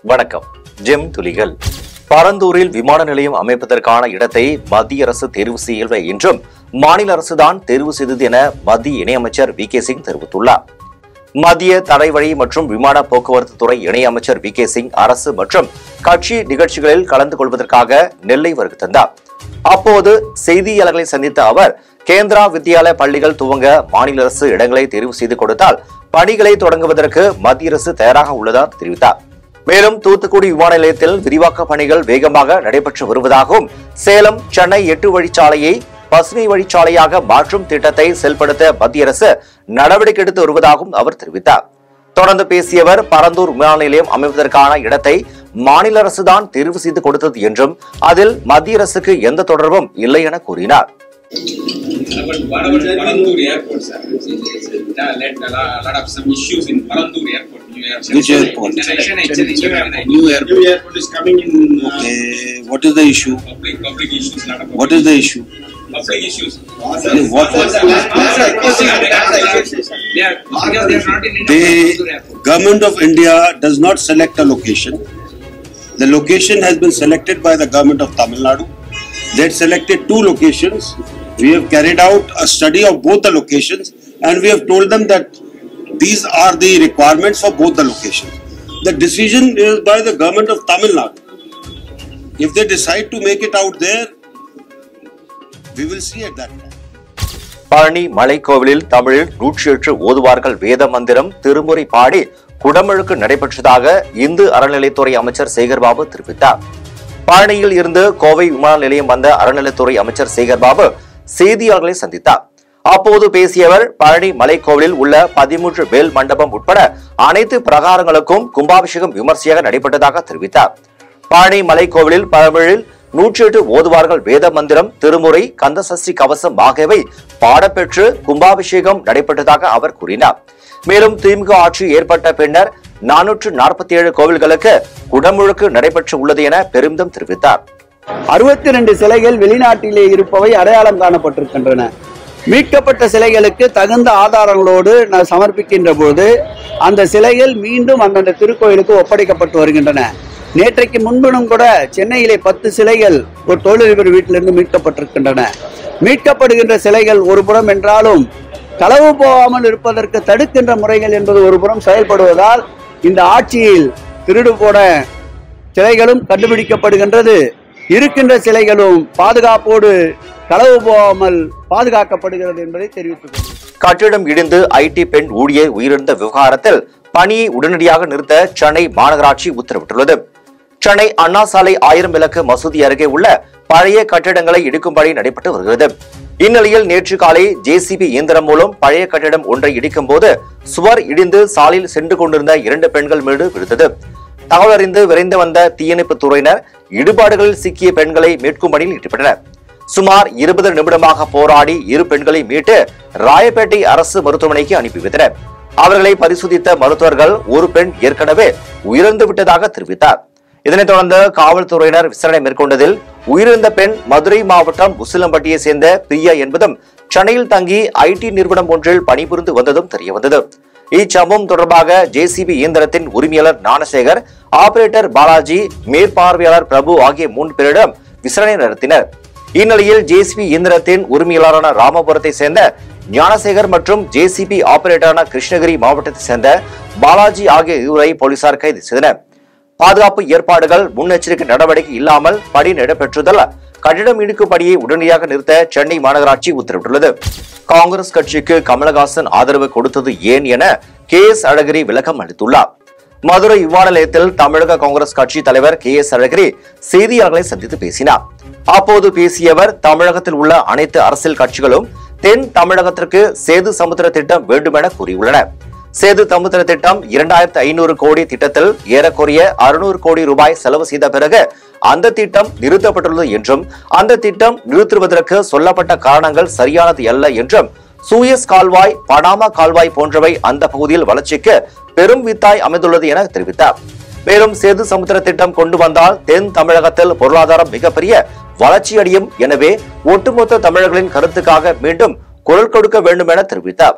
வணக்கம் ஜெம் துளிகள் பரந்தூரில் விமான நிலையம் அமைப்பதற்கான இடத்தை மத்திய அரசு தேர்வு செய்யவில்லை என்றும் மாநில அரசுதான் தேர்வு செய்தது என மத்திய இணையமைச்சர் வி கே சிங் தெரிவித்துள்ளார் மத்திய தரைவழி மற்றும் விமான போக்குவரத்து துறை இணையமைச்சர் வி கே சிங் அரசு மற்றும் கட்சி நிகழ்ச்சிகளில் கலந்து கொள்வதற்காக நெல்லை வருகை தந்தார் அப்போது செய்தியாளர்களை சந்தித்த அவர் கேந்திரா வித்யாலய பள்ளிகள் துவங்க மாநில அரசு இடங்களை தேர்வு செய்து கொடுத்தால் பணிகளை தொடங்குவதற்கு மத்திய அரசு தயாராக உள்ளதாக தெரிவித்தார் மேலும் தூத்துக்குடி விமான நிலையத்தில் விரிவாக்க பணிகள் வேகமாக நடைபெற்று வருவதாகவும் சேலம் சென்னை எட்டு வழிச்சாலையை பசுமை வழிச்சாலையாக மாற்றும் திட்டத்தை செயல்படுத்த மத்திய அரசு நடவடிக்கை எடுத்து வருவதாகவும் அவர் தெரிவித்தார் தொடர்ந்து பேசியவர் பரந்தூர் விமான நிலையம் அமைப்பதற்கான இடத்தை மாநில அரசுதான் தேர்வு செய்து கொடுத்தது என்றும் அதில் மத்திய அரசுக்கு எந்த தொடர்பும் இல்லை என கூறினார் But what about Palandur airport, sir? It's, it's, it's uh, led a lot, a lot of some issues in Palandur airport. New airport. Which airport? Chennai, Chennai, Chennai, Chennai, Chennai. New airport. New airport is coming in. Uh, Okay, what is the issue? Public, public issues, lot of public What is the issue? Public issues. What was Yeah, because they are not in need of Palandur The airport. government of India does not select a location. The location has been selected by the government of Tamil Nadu. They had selected two locations. We have carried out a study of both the locations and we have told them that these are the requirements for both the locations. The decision is by the government of Tamil Nadu. If they decide to make it out there, we will see at that time. Palani மலைக்கோவிலில் தமிழில் நூற்றி எட்டு ஓதுவார்கள் வேத மந்திரம் திருமுறை பாடி குடமுழுக்கு நடைபெற்றதாக இந்து அறநிலைத்துறை அமைச்சர் சேகர்பாபு தெரிவித்தார் பழனியில் இருந்து கோவை விமான நிலையம் வந்த அறநிலைத்துறை அமைச்சர் சேகர்பாபு செய்தியாளர்களை சந்தித்தார் அப்போது பேசியவர் பழனி மலைக்கோவிலில் உள்ள பதிமூன்று வேல் மண்டபம் உட்பட அனைத்து பிரகாரங்களுக்கும் கும்பாபிஷேகம் விமர்சையாக நடைபெற்றதாக தெரிவித்தார் பழனி மலைக்கோவிலில் தமிழில் நூற்றி எட்டு ஓதுவார்கள் வேத மந்திரம் திருமுறை கந்தசஷ்டி கவசம் ஆகியவை பாடப்பெற்று கும்பாபிஷேகம் நடைபெற்றதாக அவர் கூறினார் மேலும் திமுக ஆட்சி ஏற்பட்ட பின்னர் நானூற்று நாற்பத்தி ஏழு கோவில்களுக்கு குடமுழுக்கு நடைபெற்று உள்ளது என பெருமிதம் தெரிவித்தார் அறுபத்தி ரெண்டு சிலைகள் வெளிநாட்டிலே இருப்பவை அடையாளம் காணப்பட்டிருக்கின்றன மீட்கப்பட்ட சிலைகளுக்கு தகுந்த ஆதாரங்களோடு நான் சமர்ப்பிக்கின்ற போது அந்த சிலைகள் மீண்டும் அந்தந்த திருக்கோயிலுக்கு ஒப்படைக்கப்பட்டு வருகின்றன நேற்றைக்கு முன்பினும் கூட சென்னையிலே பத்து சிலைகள் ஒரு தொழிலதிபர் வீட்டிலிருந்து மீட்கப்பட்டிருக்கின்றன மீட்கப்படுகின்ற சிலைகள் ஒரு புறம் என்றாலும் களவு போகாமல் இருப்பதற்கு தடுக்கின்ற முறைகள் என்பது ஒரு புறம் செயல்படுவதால் இந்த ஆட்சியில் திருடு போன சிலைகளும் கண்டுபிடிக்கப்படுகின்றது இருக்கின்ற சிலைகளும் பாதுகாப்போடு களவு போகாமல் பாதுகாக்கப்படுகிறது என்பதை தெரிவித்துக் கொள்கிறேன் கட்டிடம் இடிந்து ஐடி பெண் ஊழியர் உயிரிழந்த விவகாரத்தில் பணியை உடனடியாக நிறுத்த சென்னை மாநகராட்சி உத்தரவிட்டுள்ளது சென்னை அண்ணா சாலை ஆயிரம் விளக்கு மசூதி அருகே உள்ள பழைய கட்டிடங்களை இடிக்கும்படி நடைபெற்று வருகிறது இந்நிலையில் நேற்று காலை ஜேசிபி இயந்திரம் மூலம் பழைய கட்டிடம் ஒன்றை இடிக்கும் போது சுவர் இடிந்து சாலையில் சென்று கொண்டிருந்த இரண்டு பெண்கள் மீது விழுந்தது தகவல் அறிந்து விரைந்து வந்த தீயணைப்பு துறையினர் இடுபாடுகளில் சிக்கிய பெண்களை மீட்கும் பணியில் ஈடுபட்டனர் சுமார் இருபது நிமிடமாக போராடி இரு பெண்களை மீட்டு ராயப்பேட்டை அரசு மருத்துவமனைக்கு அனுப்பி வைத்தனர் அவர்களை பரிசோதித்த மருத்துவர்கள் ஒரு பெண் ஏற்கனவே உயிரிழந்து விட்டதாக தெரிவித்தார் இதனைத் தொடர்ந்து காவல்துறையினர் விசாரணை மேற்கொண்டதில் உயிரிழந்த பெண் மதுரை மாவட்டம் உசிலம்பட்டியை சேர்ந்த பிரியா என்பதும் சென்னையில் தங்கி ஐடி நிறுவனம் ஒன்றில் பணிபுரிந்து வந்ததும் தெரியவந்தது இச்சம்பவம் தொடர்பாக ஜேசிபி இயந்திரத்தின் உரிமையாளர் ஞானசேகர் ஆபரேட்டர் பாலாஜி மேற்பார்வையாளர் பிரபு ஆகிய மூன்று பேரிடம் விசாரணை நடத்தினர் இந்நிலையில் ஜேசிபி இயந்திரத்தின் உரிமையாளரான ராமபுரத்தை சேர்ந்த ஞானசேகர் மற்றும் ஜேசிபி ஆபரேட்டரான கிருஷ்ணகிரி மாவட்டத்தை சேர்ந்த பாலாஜி ஆகிய இருவரை போலீசார் கைது செய்தனர் பாதுகாப்பு ஏற்பாடுகள் முன்னெச்சரிக்கை நடவடிக்கை இல்லாமல் பணி நடைபெற்றுதல் கட்டிடம் இடிக்கும் பணியை உடனடியாக நிறுத்த சென்னை மாநகராட்சி உத்தரவிட்டுள்ளது காங்கிரஸ் கட்சிக்கு கமலஹாசன் ஆதரவு கொடுத்தது ஏன் என கே எஸ் அழகிரி விளக்கம் அளித்துள்ளார் மதுரை விமான நிலையத்தில் தமிழக காங்கிரஸ் கட்சி தலைவர் கே எஸ் அழகிரி செய்தியாளர்களை சந்தித்து பேசினார் அப்போது பேசியவர் தமிழகத்தில் உள்ள அனைத்து அரசியல் கட்சிகளும் தென் தமிழகத்திற்கு சேது சமுத்திர திட்டம் வேண்டுமென கூறியுள்ளனர் சேது சமுத்திர திட்டம் இரண்டாயிரத்து ஐநூறு கோடி திட்டத்தில் ஏறக்குறைய அறுநூறு கோடி ரூபாய் செலவு செய்த பிறகு அந்த திட்டம் நிறுத்தப்பட்டுள்ளது என்றும் அந்த திட்டம் நிறுத்துவதற்கு சொல்லப்பட்ட காரணங்கள் சரியானது அல்ல என்றும் சூயஸ் கால்வாய் பனாமா கால்வாய் போன்றவை அந்த பகுதியில் வளர்ச்சிக்கு பெரும் வித்தாய் அமைந்துள்ளது என தெரிவித்தார் மேலும் சேது சமுத்திர திட்டம் கொண்டு வந்தால் தென் தமிழகத்தில் பொருளாதாரம் மிகப்பெரிய வளர்ச்சியடையும் எனவே ஒட்டுமொத்த தமிழர்களின் கருத்துக்காக மீண்டும் குரல் கொடுக்க வேண்டும் என தெரிவித்தார்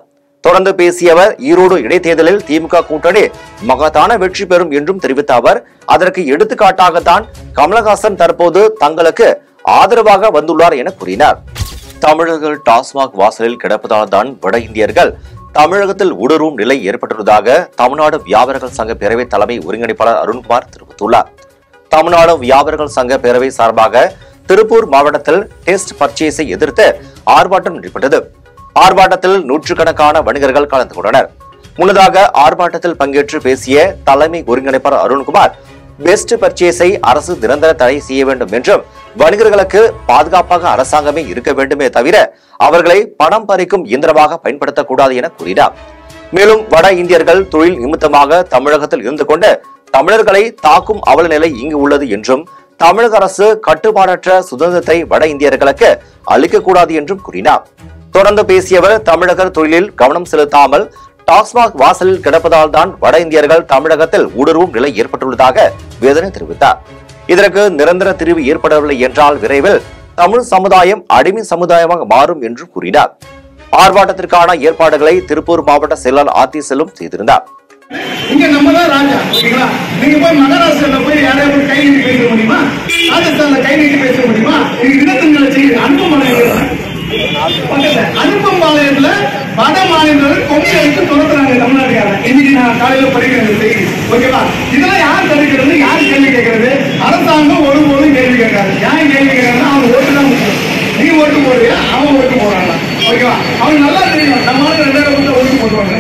தொடர்ந்து பேசிய அவர் ஈரோடு இடைத்தேர்தலில் திமுக கூட்டணி மகத்தான வெற்றி பெறும் என்றும் தெரிவித்த அவர் அதற்கு எடுத்துக்காட்டாகத்தான் கமலஹாசன் தற்போது தங்களுக்கு ஆதரவாக வந்துள்ளார் என கூறினார் தமிழர்கள் டாஸ்மாக் வாசலில் கிடப்பதால் தான் வட இந்தியர்கள் தமிழகத்தில் ஊடுருவும் நிலை ஏற்பட்டுள்ளதாக தமிழ்நாடு வியாபாரிகள் சங்க பேரவை தலைமை ஒருங்கிணைப்பாளர் அருண்குமார் தெரிவித்துள்ளார் தமிழ்நாடு வியாபாரிகள் சங்க பேரவை சார்பாக திருப்பூர் மாவட்டத்தில் டெஸ்ட் பர்ச்சேஸை எதிர்த்து ஆர்ப்பாட்டம் நடைபெற்றது ஆர்ப்பாட்டத்தில் நூற்றுக்கணக்கான வணிகர்கள் கலந்து கொண்டனர் முன்னதாக ஆர்ப்பாட்டத்தில் பங்கேற்று பேசிய தலைமை ஒருங்கிணைப்பாளர் அருண்குமார் பெஸ்ட் பர்ச்சேஸை அரசு நிரந்தர தடை செய்ய வேண்டும் என்றும் வணிகர்களுக்கு பாதுகாப்பாக அரசாங்கமே இருக்க வேண்டுமே தவிர அவர்களை பணம் பறிக்கும் இயந்திரமாக பயன்படுத்தக்கூடாது என கூறினார் மேலும் வட இந்தியர்கள் தொழில் நிமித்தமாக தமிழகத்தில் இருந்து கொண்டு தமிழர்களை தாக்கும் அவல நிலை இங்கு உள்ளது என்றும் தமிழக அரசு கட்டுப்பாடற்ற சுதந்திரத்தை வட இந்தியர்களுக்கு அளிக்கக்கூடாது என்றும் கூறினார் தொடர்ந்து பேசியவர் தமிழகர் தொழிலில் கவனம் செலுத்தாமல் டாஸ்மாக் வாசலில் கிடப்பதால் தான் வட இந்தியர்கள் தமிழகத்தில் ஊடுருவும் நிலை ஏற்பட்டுள்ளதாக வேதனை தெரிவித்தார் இதற்கு நிரந்தர தீர்வு ஏற்படவில்லை என்றால் விரைவில் தமிழ் சமுதாயம் அடிமை சமுதாயமாக மாறும் என்றும் கூறினார் ஆர்ப்பாட்டத்திற்கான ஏற்பாடுகளை திருப்பூர் மாவட்ட செயலாளர் ஆத்தி செல்லும் செய்திருந்தார் இங்க நம்ம தான் ராஜா ஓகேங்களா நீங்க போய் மகாராஷ்டிரால போய் யாரையா போய் கை நீட்டி பேச முடியுமா ராஜஸ்தான்ல கை நீட்டி பேச முடியுமா நீங்க இனத்துங்களை செய்யுது அனுப்பமாலயம் பக்கத்துல அனுப்பமாலயத்துல வட மாநிலங்கள் கொங்கை அடித்து துரத்துறாங்க தமிழ்நாட்டுக்காரன் இன்னைக்கு நான் காலையில படிக்கிற இந்த செய்தி ஓகேவா இதெல்லாம் யார் தடுக்கிறது யார் கேள்வி கேட்கறது அரசாங்கம் ஒருபோதும் கேள்வி கேட்காது யார் கேள்வி கேட்கறதுன்னா அவன் ஓட்டு தான் முக்கியம் நீ ஓட்டு போடுறியா அவன் ஓட்டு போடுறான் ஓகேவா அவன் நல்லா தெரியும் நம்ம ஆளுங்க ரெண்டாயிரம் ஓட்டு போடுவாங்க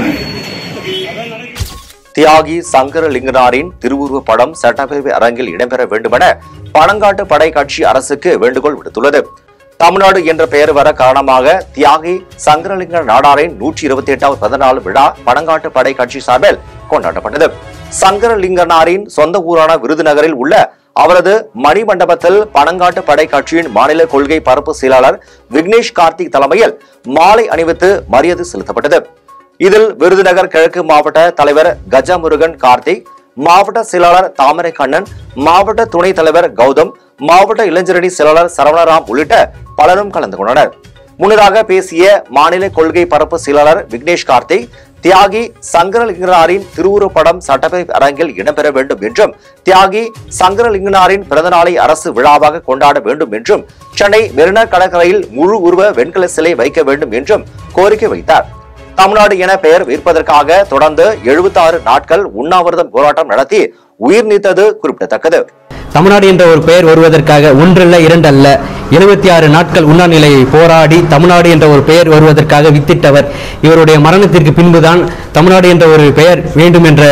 தியாகி சங்கரலிங்கனாரின் திருவுருவ படம் சட்டப்பேரவை அரங்கில் இடம்பெற வேண்டுமென பணங்காட்டு படை கட்சி அரசுக்கு வேண்டுகோள் விடுத்துள்ளது தமிழ்நாடு என்ற பெயர் வர காரணமாக தியாகி சங்கரலிங்க நாடாரின் நூற்றி இருபத்தி எட்டாவது பிறந்தநாள் விழா பணங்காட்டு படை கட்சி சார்பில் கொண்டாடப்பட்டது சங்கரலிங்கனாரின் சொந்த ஊரான விருதுநகரில் உள்ள அவரது மணிமண்டபத்தில் பணங்காட்டு படை கட்சியின் மாநில கொள்கை பரப்பு செயலாளர் விக்னேஷ் கார்த்திக் தலைமையில் மாலை அணிவித்து மரியாதை செலுத்தப்பட்டது இதில் விருதுநகர் கிழக்கு மாவட்ட தலைவர் கஜமுருகன் கார்த்திக் மாவட்ட செயலாளர் தாமரை கண்ணன் மாவட்ட துணைத் தலைவர் கௌதம் மாவட்ட இளைஞரணி செயலாளர் சரவணராம் உள்ளிட்ட பலரும் கலந்து கொண்டனர் முன்னதாக பேசிய மாநில கொள்கை பரப்பு செயலாளர் விக்னேஷ் கார்த்திக் தியாகி சங்கரலிங்கனாரின் திருவுருப்படம் சட்டப்பேரவை அரங்கில் இடம்பெற வேண்டும் என்றும் தியாகி சங்கரலிங்கனாரின் பிறந்தநாளை அரசு விழாவாக கொண்டாட வேண்டும் என்றும் சென்னை மெரினா கடற்கரையில் முழு உருவ வெண்கல சிலை வைக்க வேண்டும் என்றும் கோரிக்கை வைத்தார் தமிழ்நாடு என பெயர் வைப்பதற்காக தொடர்ந்து 76 நாட்கள் உண்ணாவிரதம் போராட்டம் நடத்தி உயிர் நீத்தது குறிப்பிடத்தக்கது தமிழ்நாடு என்ற ஒரு பெயர் வருவதற்காக ஒன்றல்ல இரண்டல்ல எழுபத்தி ஆறு நாட்கள் உண்ணாநிலையை போராடி தமிழ்நாடு என்ற ஒரு பெயர் வருவதற்காக வித்திட்டவர் இவருடைய மரணத்திற்கு பின்புதான் தமிழ்நாடு என்ற ஒரு பெயர் வேண்டும் என்ற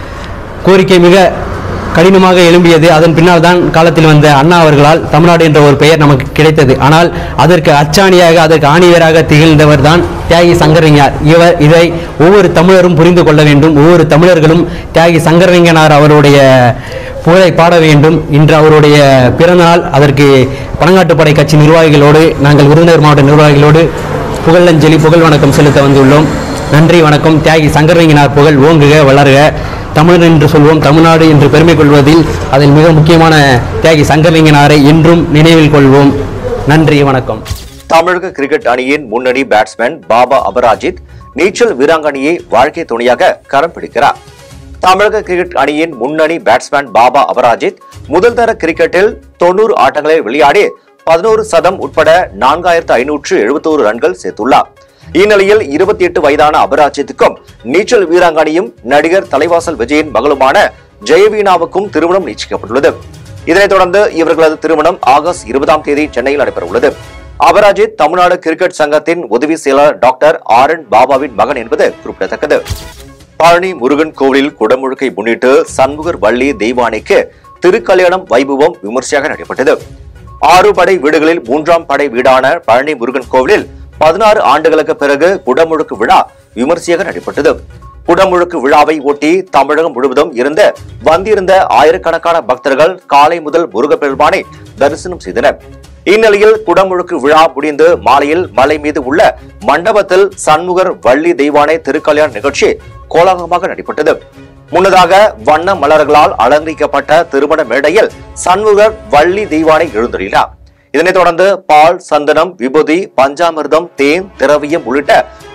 கோரிக்கை மிக கடினமாக எழும்பியது அதன் பின்னால் தான் காலத்தில் வந்த அண்ணா அவர்களால் தமிழ்நாடு என்ற ஒரு பெயர் நமக்கு கிடைத்தது ஆனால் அதற்கு அச்சாணியாக அதற்கு ஆணிவராக திகழ்ந்தவர் தான் தியாகி சங்கரலிங்கனார் இவர் இதை ஒவ்வொரு தமிழரும் புரிந்து கொள்ள வேண்டும் ஒவ்வொரு தமிழர்களும் தியாகி சங்கரலிங்கனார் அவருடைய புகழை பாட வேண்டும் இன்று அவருடைய பிறந்தநாள் அதற்கு பணங்காட்டுப்படை கட்சி நிர்வாகிகளோடு நாங்கள் விருதுநகர் மாவட்ட நிர்வாகிகளோடு புகழஞ்சலி புகழ் வணக்கம் செலுத்த வந்துள்ளோம் நன்றி வணக்கம் தியாகி சங்கரலிங்கனார் புகழ் ஓங்குக வளருக தமிழர் என்று சொல்வோம் தமிழ்நாடு என்று பெருமை கொள்வதில் அதில் மிக முக்கியமான தியாகி சங்கரலிங்கனாரை என்றும் நினைவில் கொள்வோம் நன்றி வணக்கம் தமிழக கிரிக்கெட் அணியின் முன்னணி பேட்ஸ்மேன் பாபா அபராஜித் நீச்சல் வீராங்கனையை வாழ்க்கை துணையாக கரம் பிடிக்கிறார் தமிழக கிரிக்கெட் அணியின் முன்னணி பேட்ஸ்மேன் பாபா அபராஜித் முதல் தர கிரிக்கெட்டில் தொண்ணூறு ஆட்டங்களில் விளையாடி பதினோரு சதம் உட்பட நான்காயிரத்து ஐநூற்று எழுபத்தோரு ரன்கள் சேர்த்துள்ளார் இந்நிலையில் இருபத்தி எட்டு வயதான அபராஜித்துக்கும் நீச்சல் வீராங்கனையும் நடிகர் தலைவாசல் விஜயின் மகளுமான ஜெயவீணாவுக்கும் திருமணம் நிச்சயிக்கப்பட்டுள்ளது இதனைத் தொடர்ந்து இவர்களது திருமணம் ஆகஸ்ட் இருபதாம் தேதி சென்னையில் நடைபெறவுள்ளது அபராஜித் தமிழ்நாடு கிரிக்கெட் சங்கத்தின் உதவி செயலாளர் டாக்டர் ஆர் என் பாபாவின் மகன் என்பது குறிப்பிடத்தக்கது பழனி முருகன் கோவிலில் குடமுழுக்கை முன்னிட்டு சண்முகர் வள்ளி தெய்வானைக்கு திருக்கல்யாணம் வைபவம் விமர்சையாக நடைபெற்றது ஆறு படை வீடுகளில் மூன்றாம் படை வீடான பழனி முருகன் கோவிலில் பதினாறு ஆண்டுகளுக்கு பிறகு குடமுழுக்கு விழா விமர்சையாக நடைபெற்றது குடமுழுக்கு விழாவை ஒட்டி தமிழகம் முழுவதும் இருந்து வந்திருந்த ஆயிரக்கணக்கான பக்தர்கள் காலை முதல் முருகப்பெருமானை தரிசனம் செய்தனர் இந்நிலையில் குடமுழுக்கு விழா முடிந்து மாலையில் மலை மீது உள்ள மண்டபத்தில் சண்முகர் வள்ளி தெய்வானை திருக்கல்யாண நிகழ்ச்சி கோலாகலமாக நடைபெற்றது முன்னதாக வண்ண மலர்களால் அலங்கரிக்கப்பட்ட திருமண மேடையில் சண்முகர் வள்ளி தெய்வானை எழுந்தருளினார் இதனைத் தொடர்ந்து பால் சந்தனம் விபூதி பஞ்சாமிர்தம் தேன் திரவியம் உள்ளிட்ட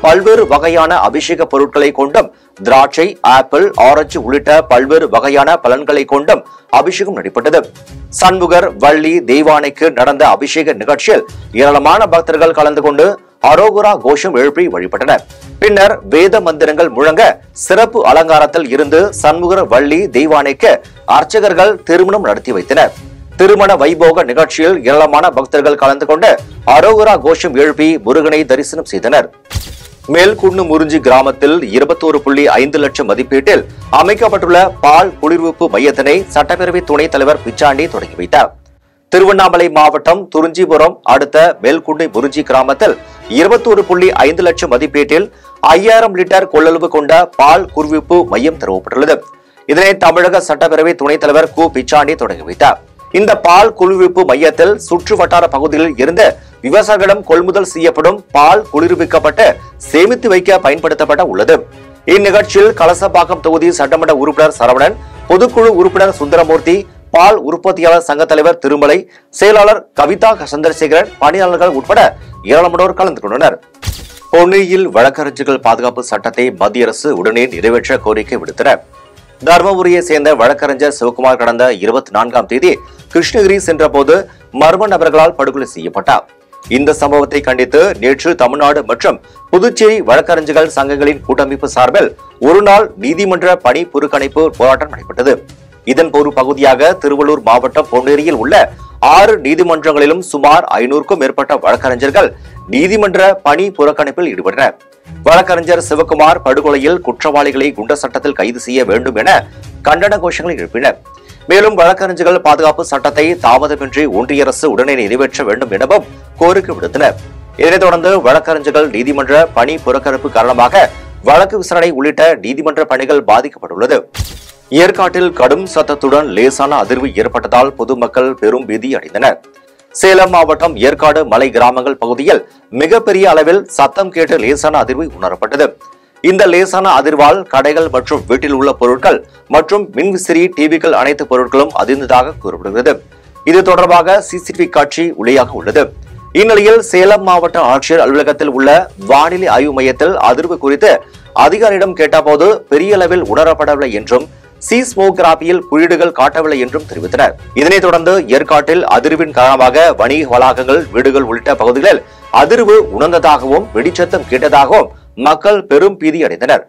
பல்வேறு வகையான அபிஷேக பொருட்களை கொண்டும் திராட்சை ஆப்பிள் ஆரஞ்சு உள்ளிட்ட பல்வேறு வகையான பலன்களை கொண்டும் அபிஷேகம் நடைபெற்றது சண்முகர் வள்ளி தெய்வானைக்கு நடந்த அபிஷேக நிகழ்ச்சியில் ஏராளமான பக்தர்கள் கலந்து கொண்டு அரோகுரா கோஷம் எழுப்பி வழிபட்டனர் பின்னர் வேத மந்திரங்கள் முழங்க சிறப்பு அலங்காரத்தில் இருந்து சண்முகர் வள்ளி தெய்வானைக்கு அர்ச்சகர்கள் திருமணம் நடத்தி வைத்தனர் திருமண வைபோக நிகழ்ச்சியில் ஏராளமான பக்தர்கள் கலந்து கொண்டு அரோகரா கோஷம் எழுப்பி முருகனை தரிசனம் செய்தனர் மேல்குன்னு முறிஞ்சி கிராமத்தில் இருபத்தோரு புள்ளி ஐந்து லட்சம் மதிப்பீட்டில் அமைக்கப்பட்டுள்ள பால் குளிர்விப்பு மையத்தினை சட்டப்பேரவை துணைத் தலைவர் பிச்சாண்டி தொடங்கி வைத்தார் திருவண்ணாமலை மாவட்டம் துறிஞ்சிபுரம் அடுத்த மேல்குண்டை முறிஞ்சி கிராமத்தில் இருபத்தோரு புள்ளி ஐந்து லட்சம் மதிப்பீட்டில் ஐயாயிரம் லிட்டர் கொள்ளளவு கொண்ட பால் குர்விப்பு மையம் திறவப்பட்டுள்ளது இதனை தமிழக சட்டப்பேரவை துணைத் தலைவர் கு பிச்சாண்டி தொடங்கி வைத்தார் இந்த பால் குளிர்விப்பு மையத்தில் சுற்று வட்டார பகுதிகளில் இருந்து விவசாயிகளிடம் கொள்முதல் செய்யப்படும் பால் குளிர்விக்கப்பட்டு சேமித்து வைக்க பயன்படுத்தப்பட உள்ளது இந்நிகழ்ச்சியில் கலசப்பாக்கம் தொகுதி சட்டமன்ற உறுப்பினர் சரவணன் பொதுக்குழு உறுப்பினர் சுந்தரமூர்த்தி பால் உற்பத்தியாளர் சங்க தலைவர் திருமலை செயலாளர் கவிதா சந்திரசேகரன் பணியாளர்கள் உட்பட ஏராளமானோர் கலந்து கொண்டனர் பொன்னியில் வழக்கறிஞர்கள் பாதுகாப்பு சட்டத்தை மத்திய அரசு உடனே நிறைவேற்ற கோரிக்கை விடுத்தனர் தர்மபுரியை சேர்ந்த வழக்கறிஞர் சிவகுமார் கடந்த இருபத்தி நான்காம் தேதி கிருஷ்ணகிரி சென்றபோது மர்ம நபர்களால் படுகொலை செய்யப்பட்டார் இந்த சம்பவத்தை கண்டித்து நேற்று தமிழ்நாடு மற்றும் புதுச்சேரி வழக்கறிஞர்கள் சங்கங்களின் கூட்டமைப்பு சார்பில் ஒருநாள் நீதிமன்ற பணி புறக்கணிப்பு போராட்டம் நடைபெற்றது இதன் ஒரு பகுதியாக திருவள்ளூர் மாவட்டம் பொன்னேரியில் உள்ள ஆறு நீதிமன்றங்களிலும் சுமார் ஐநூறுக்கும் மேற்பட்ட வழக்கறிஞர்கள் நீதிமன்ற பணி புறக்கணிப்பில் ஈடுபட்டனர் வழக்கறிஞர் சிவகுமார் படுகொலையில் குற்றவாளிகளை குண்ட சட்டத்தில் கைது செய்ய வேண்டும் என கண்டன கோஷங்களை எழுப்பினர் மேலும் வழக்கறிஞர்கள் பாதுகாப்பு சட்டத்தை தாமதமின்றி ஒன்றிய அரசு உடனே நிறைவேற்ற வேண்டும் எனவும் கோரிக்கை விடுத்தனர் இதனைத் தொடர்ந்து வழக்கறிஞர்கள் நீதிமன்ற பணி புறக்கணிப்பு காரணமாக வழக்கு விசாரணை உள்ளிட்ட நீதிமன்ற பணிகள் பாதிக்கப்பட்டுள்ளது ஏற்காட்டில் கடும் சத்தத்துடன் லேசான அதிர்வு ஏற்பட்டதால் பொதுமக்கள் பெரும் பீதி அடைந்தனர் சேலம் மாவட்டம் ஏற்காடு மலை கிராமங்கள் பகுதியில் மிகப்பெரிய அளவில் சத்தம் கேட்டு லேசான அதிர்வு உணரப்பட்டது இந்த லேசான அதிர்வால் கடைகள் மற்றும் வீட்டில் உள்ள பொருட்கள் மற்றும் மின்விசிறி டிவிகள் அனைத்து பொருட்களும் அதிர்ந்ததாக கூறப்படுகிறது இது தொடர்பாக சிசிடிவி காட்சி ஒளியாக உள்ளது இந்நிலையில் சேலம் மாவட்ட ஆட்சியர் அலுவலகத்தில் உள்ள வானிலை ஆய்வு மையத்தில் அதிர்வு குறித்து அதிகாரியிடம் கேட்டபோது பெரிய அளவில் உணரப்படவில்லை என்றும் சீஸ்மோகிராபியில் குறியீடுகள் காட்டவில்லை என்றும் தெரிவித்தனர் இதனைத் தொடர்ந்து ஏற்காட்டில் அதிர்வின் காரணமாக வணிக வளாகங்கள் வீடுகள் உள்ளிட்ட பகுதிகளில் அதிர்வு உணர்ந்ததாகவும் வெடிச்சத்தம் கேட்டதாகவும் மக்கள் பெரும் பீதி அடைந்தனர்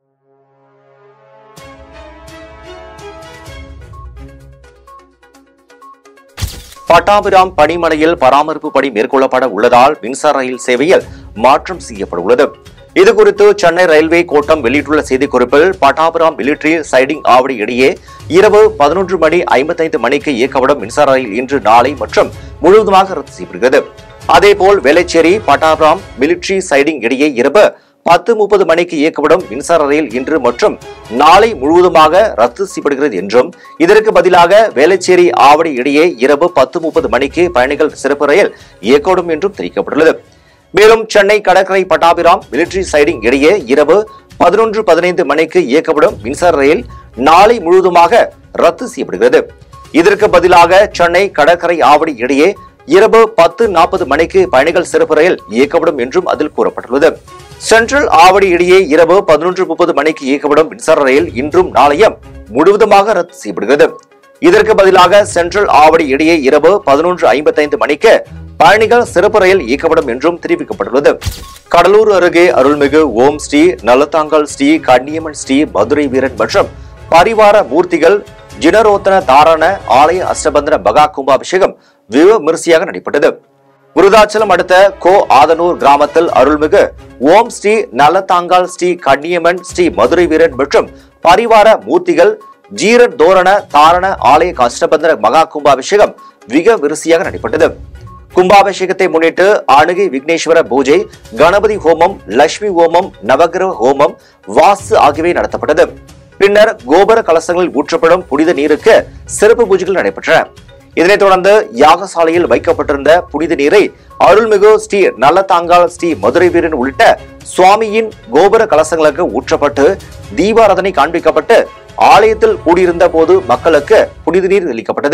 பட்டாபிராம் பணிமனையில் பராமரிப்பு பணி மேற்கொள்ளப்பட உள்ளதால் மின்சார ரயில் சேவையில் மாற்றம் செய்யப்பட உள்ளது இதுகுறித்து சென்னை ரயில்வே கோட்டம் வெளியிட்டுள்ள செய்திக்குறிப்பில் பட்டாபிராம் மிலிட்டரி சைடிங் ஆவடி இடையே இரவு பதினொன்று மணி ஐம்பத்தைந்து மணிக்கு இயக்கப்படும் மின்சார ரயில் இன்று நாளை மற்றும் முழுவதுமாக ரத்து செய்யப்படுகிறது அதேபோல் வேளச்சேரி பட்டாபிராம் மிலிட்டரி சைடிங் இடையே இரவு பத்து முப்பது மணிக்கு இயக்கப்படும் மின்சார ரயில் இன்று மற்றும் நாளை முழுவதுமாக ரத்து செய்யப்படுகிறது என்றும் இதற்கு பதிலாக வேளச்சேரி ஆவடி இடையே இரவு பத்து முப்பது மணிக்கு பயணிகள் சிறப்பு ரயில் இயக்கப்படும் என்றும் தெரிவிக்கப்பட்டுள்ளது மேலும் சென்னை கடற்கரை பட்டாபிராம் மிலிட்டரி சைடிங் இடையே இரவு பதினொன்று பதினைந்து மணிக்கு இயக்கப்படும் மின்சார ரயில் நாளை முழுவதுமாக ரத்து செய்யப்படுகிறது இதற்கு பதிலாக சென்னை கடற்கரை ஆவடி இடையே இரவு பத்து நாற்பது மணிக்கு பயணிகள் சிறப்பு ரயில் இயக்கப்படும் என்றும் அதில் கூறப்பட்டுள்ளது சென்ட்ரல் ஆவடி இடையே இரவு பதினொன்று முப்பது மணிக்கு இயக்கப்படும் மின்சார ரயில் இன்றும் நாளையும் முழுவதுமாக ரத்து செய்யப்படுகிறது இதற்கு பதிலாக சென்ட்ரல் ஆவடி இடையே இரவு பதினொன்று ஐம்பத்தைந்து மணிக்கு பயணிகள் சிறப்பு ரயில் இயக்கப்படும் என்றும் தெரிவிக்கப்பட்டுள்ளது கடலூர் அருகே அருள்மிகு ஓம் ஸ்ரீ நலத்தாங்கல் ஸ்ரீ கன்னியம்மன் ஸ்ரீ மதுரை வீரன் மற்றும் பரிவார மூர்த்திகள் ஜினரோத்தன தாரண ஆலய அஷ்டபந்தன மகா கும்பாபிஷேகம் விமரிசையாக நடைபெற்றது விருதாச்சலம் அடுத்த கோ ஆதனூர் கிராமத்தில் அருள்மிகு ஓம் ஸ்ரீ நலத்தாங்கால் ஸ்ரீ கன்னியம்மன் ஸ்ரீ மதுரை வீரன் மற்றும் பரிவார மூர்த்திகள் ஜீரன் தோரண தாரண ஆலய அஷ்டபந்தன மகா கும்பாபிஷேகம் மிக விரிசியாக நடைபெற்றது கும்பாபிஷேகத்தை முன்னிட்டு அணுகை விக்னேஸ்வர பூஜை கணபதி ஹோமம் லட்சுமி ஹோமம் நவகிரக ஹோமம் வாசு ஆகியவை நடத்தப்பட்டது பின்னர் கோபுர கலசங்களில் ஊற்றப்படும் புனித நீருக்கு சிறப்பு பூஜைகள் நடைபெற்றன இதனைத் தொடர்ந்து யாகசாலையில் வைக்கப்பட்டிருந்த புனித நீரை அருள்மிகு ஸ்ரீ நல்லத்தாங்கால் ஸ்ரீ மதுரை வீரன் உள்ளிட்ட சுவாமியின் கோபுர கலசங்களுக்கு ஊற்றப்பட்டு தீபாராதனை காண்பிக்கப்பட்டு ஆலயத்தில் கூடியிருந்த போது மக்களுக்கு புனித நீர் அளிக்கப்பட்டது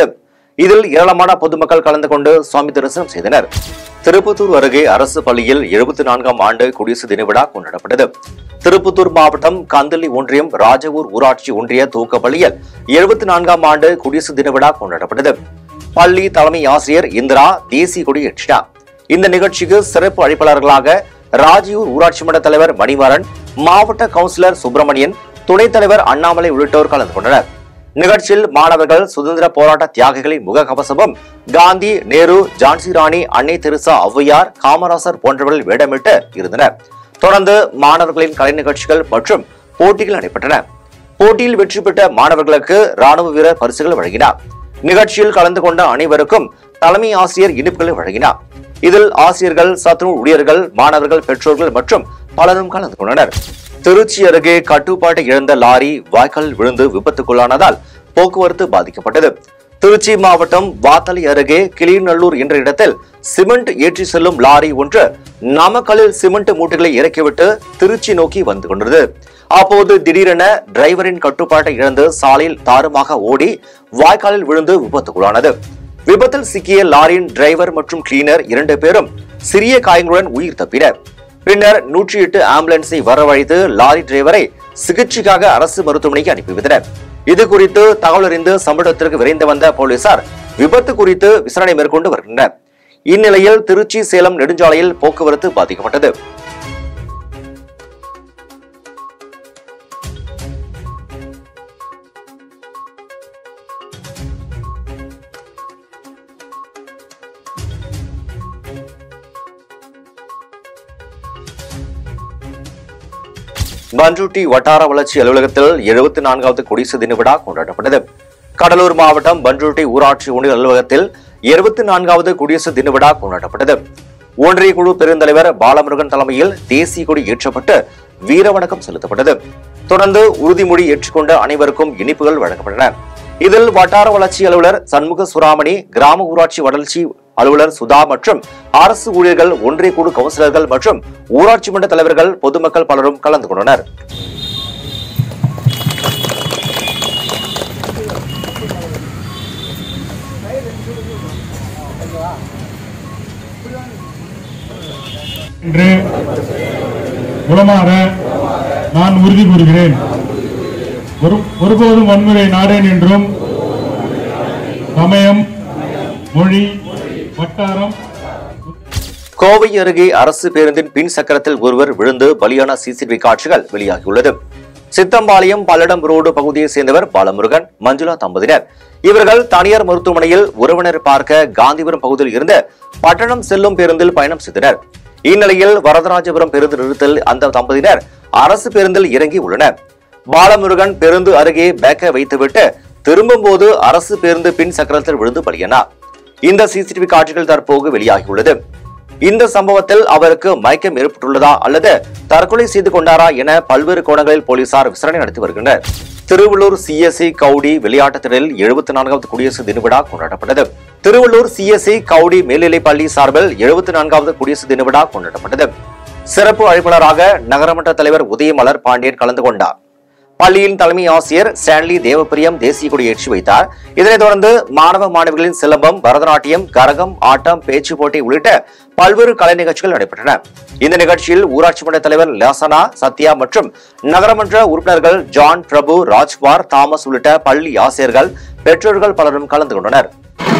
இதில் ஏராளமான பொதுமக்கள் கலந்து கொண்டு சுவாமி தரிசனம் செய்தனர் திருப்பத்தூர் அருகே அரசு பள்ளியில் எழுபத்தி நான்காம் ஆண்டு குடியரசு தின விழா கொண்டாடப்பட்டது திருப்பத்தூர் மாவட்டம் கந்தளி ஒன்றியம் ராஜவூர் ஊராட்சி ஒன்றிய துவக்க பள்ளியில் எழுபத்தி நான்காம் ஆண்டு குடியரசு தின விழா கொண்டாடப்பட்டது பள்ளி தலைமை ஆசிரியர் இந்திரா தேசிய கொடி ஏற்றினார் இந்த நிகழ்ச்சிக்கு சிறப்பு அழைப்பாளர்களாக ராஜியூர் ஊராட்சி மன்ற தலைவர் மணிமாறன் மாவட்ட கவுன்சிலர் சுப்பிரமணியன் துணைத் தலைவர் அண்ணாமலை உள்ளிட்டோர் கலந்து கொண்டனர் நிகழ்ச்சியில் மாணவர்கள் சுதந்திர போராட்ட தியாகிகளின் முகக்கவசமும் காந்தி நேரு ஜான்சி ராணி அன்னை தெரசா ஔவையார் காமராசர் போன்றவர்கள் வேடமிட்டு இருந்தனர் தொடர்ந்து மாணவர்களின் கலை நிகழ்ச்சிகள் மற்றும் போட்டிகள் நடைபெற்றன போட்டியில் வெற்றி பெற்ற மாணவர்களுக்கு ராணுவ வீரர் பரிசுகள் வழங்கினார் நிகழ்ச்சியில் கலந்து கொண்ட அனைவருக்கும் தலைமை ஆசிரியர் இனிப்புகளை வழங்கினார் இதில் ஆசிரியர்கள் சத்துணவு ஊழியர்கள் மாணவர்கள் பெற்றோர்கள் மற்றும் பலரும் கலந்து கொண்டனர் திருச்சி அருகே கட்டுப்பாட்டை இழந்த லாரி வாய்க்காலில் விழுந்து விபத்துக்குள்ளானதால் போக்குவரத்து பாதிக்கப்பட்டது திருச்சி மாவட்டம் வாத்தலை அருகே கிளிநல்லூர் என்ற இடத்தில் சிமெண்ட் ஏற்றி செல்லும் லாரி ஒன்று நாமக்கல்லில் சிமெண்ட் மூட்டைகளை இறக்கிவிட்டு திருச்சி நோக்கி வந்து கொண்டது அப்போது திடீரென டிரைவரின் கட்டுப்பாட்டை இழந்து சாலையில் தாறுமாக ஓடி வாய்க்காலில் விழுந்து விபத்துக்குள்ளானது விபத்தில் சிக்கிய லாரியின் டிரைவர் மற்றும் கிளீனர் இரண்டு பேரும் சிறிய காயங்களுடன் உயிர் தப்பினர் பின்னர் நூற்றி எட்டு ஆம்புலன்ஸை வரவழைத்து லாரி டிரைவரை சிகிச்சைக்காக அரசு மருத்துவமனைக்கு அனுப்பி வைத்தனர் இது குறித்து தகவல் அறிந்து சம்பவத்திற்கு விரைந்து வந்த போலீசார் விபத்து குறித்து விசாரணை மேற்கொண்டு வருகின்றனர் இந்நிலையில் திருச்சி சேலம் நெடுஞ்சாலையில் போக்குவரத்து பாதிக்கப்பட்டது பண்ருட்டி வட்டார வளர்ச்சி அலுவலகத்தில் எழுபத்தி நான்காவது குடிசு தின விழா கொண்டாடப்பட்டது கடலூர் மாவட்டம் பண்ருட்டி ஊராட்சி ஒன்றிய அலுவலகத்தில் இருபத்தி நான்காவது குடியரசு தின விழா கொண்டாடப்பட்டது ஒன்றிய குழு பெருந்தலைவர் பாலமுருகன் தலைமையில் தேசிய கொடி ஏற்றப்பட்டு வீரவணக்கம் செலுத்தப்பட்டது தொடர்ந்து உறுதிமொழி ஏற்றுக்கொண்ட அனைவருக்கும் இனிப்புகள் வழங்கப்பட்டன இதில் வட்டார வளர்ச்சி அலுவலர் சண்முக சுராமணி கிராம ஊராட்சி வளர்ச்சி அலுவலர் சுதா மற்றும் அரசு ஊழியர்கள் ஒன்றிய குழு கவுன்சிலர்கள் மற்றும் ஊராட்சி மன்ற தலைவர்கள் பொதுமக்கள் பலரும் கலந்து கொண்டனர் என்று உளமாற நான் உறுதி கூறுகிறேன் ஒரு- ஒருபோதும் வன்முறை நாடேன் என்றும் சமயம் மொழி வட்டாரம் கோவை அருகே அரசு பேருந்தின் பின் சக்கரத்தில் ஒருவர் விழுந்து பலியான சிசிடிவி காட்சிகள் வெளியாகியுள்ளது சித்தம்பாளையம் பல்லடம் ரோடு பகுதியைச் சேர்ந்தவர் பாலமுருகன் மஞ்சுளா தம்பதியினர் இவர்கள் தனியார் மருத்துவமனையில் உறவினர் பார்க்க காந்திபுரம் பகுதியில் இருந்து பட்டணம் செல்லும் பேருந்தில் பயணம் செய்தனர் இந்நிலையில் வரதராஜபுரம் பேருந்து நிறுத்தல் அந்த தம்பதியினர் அரசு பேருந்தில் இறங்கி உள்ளனர் பாலமுருகன் பேருந்து அருகே பேக்கை வைத்துவிட்டு திரும்பும்போது அரசு பேருந்து பின் சக்கரத்தில் விழுந்து பலியானார் இந்த சிசிடிவி காட்சிகள் தற்போது வெளியாகியுள்ளது இந்த சம்பவத்தில் அவருக்கு மயக்கம் ஏற்பட்டுள்ளதா அல்லது தற்கொலை செய்து கொண்டாரா என பல்வேறு கோணங்களில் போலீசார் விசாரணை நடத்தி வருகின்றனர் திருவள்ளூர் சிஎஸ்சி கவுடி விளையாட்டுத் திடலில் எழுபத்தி நான்காவது குடியரசு தின விழா கொண்டாடப்பட்டது திருவள்ளூர் சிஎஸ்சி கவுடி மேல்நிலைப் பள்ளி சார்பில் எழுபத்தி நான்காவது குடியரசு தின விழா கொண்டாடப்பட்டது சிறப்பு அழைப்பாளராக நகரமன்ற தலைவர் உதயமலர் பாண்டியன் கலந்து கொண்டார் பள்ளியின் தலைமை ஆசிரியர் ஸ்டான்லி தேவப்பிரியம் தேசிய கொடி ஏற்றி வைத்தார் இதனைத் தொடர்ந்து மாணவ மாணவிகளின் சிலம்பம் பரதநாட்டியம் கரகம் ஆட்டம் பேச்சு போட்டி உள்ளிட்ட பல்வேறு கலை நிகழ்ச்சிகள் நடைபெற்றன இந்த நிகழ்ச்சியில் ஊராட்சி மன்ற தலைவர் லாசனா சத்யா மற்றும் நகரமன்ற உறுப்பினர்கள் ஜான் பிரபு ராஜ்குமார் தாமஸ் உள்ளிட்ட பள்ளி ஆசிரியர்கள் பெற்றோர்கள் பலரும் கலந்து கொண்டனர்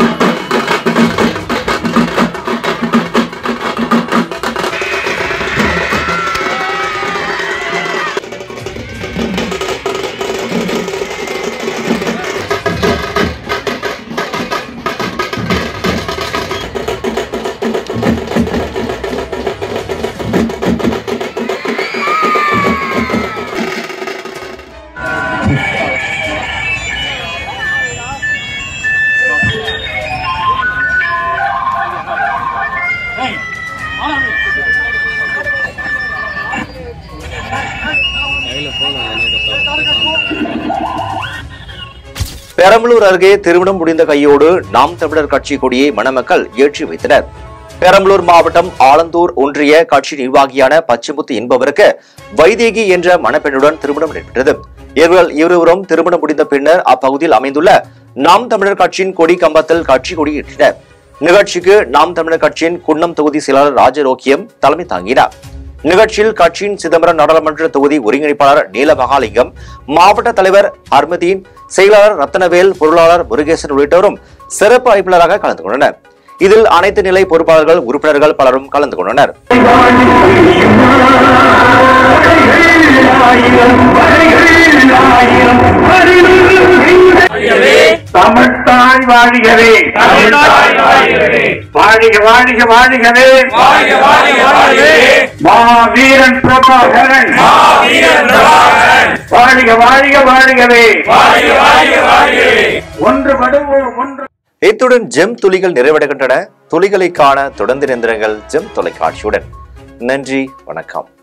பெரம்பலூர் அருகே திருமணம் முடிந்த கையோடு நாம் தமிழர் கட்சி கொடியை மணமக்கள் ஏற்றி வைத்தனர் பெரம்பலூர் மாவட்டம் ஆலந்தூர் ஒன்றிய கட்சி நிர்வாகியான பச்சைமுத்து என்பவருக்கு வைதேகி என்ற மணப்பெண்ணுடன் திருமணம் நடைபெற்றது இவர்கள் இருவரும் திருமணம் முடிந்த பின்னர் அப்பகுதியில் அமைந்துள்ள நாம் தமிழர் கட்சியின் கொடி கம்பத்தில் கட்சி கொடியேற்றினர் நிகழ்ச்சிக்கு நாம் தமிழர் கட்சியின் குன்னம் தொகுதி செயலாளர் ராஜரோக்கியம் தலைமை தாங்கினார் நிகழ்ச்சியில் கட்சியின் சிதம்பரம் நாடாளுமன்ற தொகுதி ஒருங்கிணைப்பாளர் நீல மகாலிங்கம் மாவட்ட தலைவர் ஹர்மதீன் செயலாளர் ரத்தனவேல் பொருளாளர் முருகேசன் உள்ளிட்டோரும் சிறப்பு அழைப்பாளராக கலந்து கொண்டனர் இதில் அனைத்து நிலை பொறுப்பாளர்கள் உறுப்பினர்கள் பலரும் கலந்து கொண்டனர் தமிழ்தாய் வாழிகவே தமிழ்தாய் வாழிகவே வாழிக வாழிக வாழிகவே வாழிக வாழிக வாழிகவே மாவீரன் பிரபாகரன் மாவீரன் பிரபாகரன் வாழிக வாழிக வாழிகவே வாழிக வாழிக வாழிகவே ஒன்று படுவோம் ஒன்று இத்துடன் ஜெம் துளிகள் நிறைவடைகின்றன துளிகளை காண தொடர்ந்து நிந்திரங்கள் ஜெம் தொலைக்காட்சியுடன் நன்றி வணக்கம்